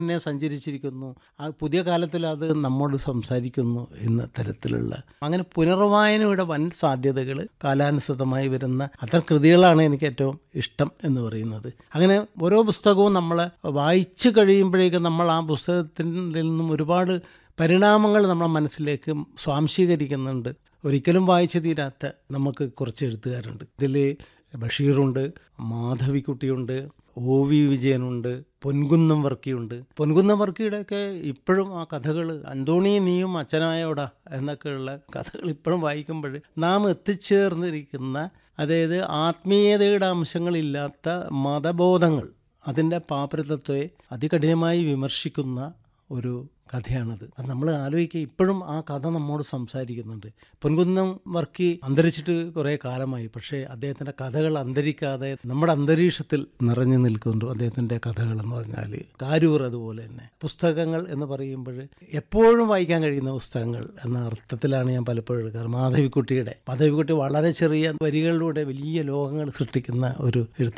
തന്നെ സഞ്ചരിച്ചിരിക്കുന്നു ആ പുതിയ കാലത്തിൽ അത് നമ്മോട് സംസാരിക്കുന്നു എന്ന തരത്തിലുള്ള അങ്ങനെ പുനർവായനയുടെ വൻ സാധ്യതകൾ കാലാനുസൃതമായി വരുന്ന അത്തരം കൃതികളാണ് എനിക്ക് ഏറ്റവും ഇഷ്ടം എന്ന് പറയുന്നത് അങ്ങനെ ഓരോ പുസ്തകവും നമ്മൾ വായിച്ചു കഴിയുമ്പോഴേക്കും നമ്മൾ ആ പുസ്തകത്തിൽ നിന്നും ഒരുപാട് പരിണാമങ്ങൾ നമ്മളെ മനസ്സിലേക്ക് സ്വാംശീകരിക്കുന്നുണ്ട് ഒരിക്കലും വായിച്ചു തീരാത്ത നമുക്ക് കുറച്ച് എഴുത്തുകാരുണ്ട് ഇതിൽ ബഷീറുണ്ട് മാധവിക്കുട്ടിയുണ്ട് ഒ വി വിജയനുണ്ട് പൊൻകുന്നം വർക്കിയുണ്ട് പൊൻകുന്നം വർക്കിയുടെയൊക്കെ ഇപ്പോഴും ആ കഥകൾ അന്തോണി നീയും അച്ഛനായോടാ എന്നൊക്കെയുള്ള കഥകൾ ഇപ്പോഴും വായിക്കുമ്പോൾ നാം എത്തിച്ചേർന്നിരിക്കുന്ന അതായത് ആത്മീയതയുടെ അംശങ്ങളില്ലാത്ത മതബോധങ്ങൾ അതിൻ്റെ പാപരത്വത്തെ അതികഠിനമായി വിമർശിക്കുന്ന ഒരു കഥയാണത് അത് നമ്മൾ ആലോചിക്കുക ഇപ്പോഴും ആ കഥ നമ്മോട് സംസാരിക്കുന്നുണ്ട് പൊൻകുന്നം വർക്കി അന്തരിച്ചിട്ട് കുറേ കാലമായി പക്ഷേ അദ്ദേഹത്തിൻ്റെ കഥകൾ അന്തരിക്കാതെ നമ്മുടെ അന്തരീക്ഷത്തിൽ നിറഞ്ഞു നിൽക്കുന്നുണ്ട് അദ്ദേഹത്തിൻ്റെ കഥകൾ എന്ന് പറഞ്ഞാൽ കാരൂർ അതുപോലെ തന്നെ പുസ്തകങ്ങൾ എന്ന് പറയുമ്പോൾ എപ്പോഴും വായിക്കാൻ കഴിയുന്ന പുസ്തകങ്ങൾ എന്ന അർത്ഥത്തിലാണ് ഞാൻ പലപ്പോഴും എടുക്കാറ് മാധവിക്കുട്ടിയുടെ മാധവിക്കുട്ടി വളരെ ചെറിയ വരികളിലൂടെ വലിയ ലോകങ്ങൾ സൃഷ്ടിക്കുന്ന ഒരു എഴുത്ത്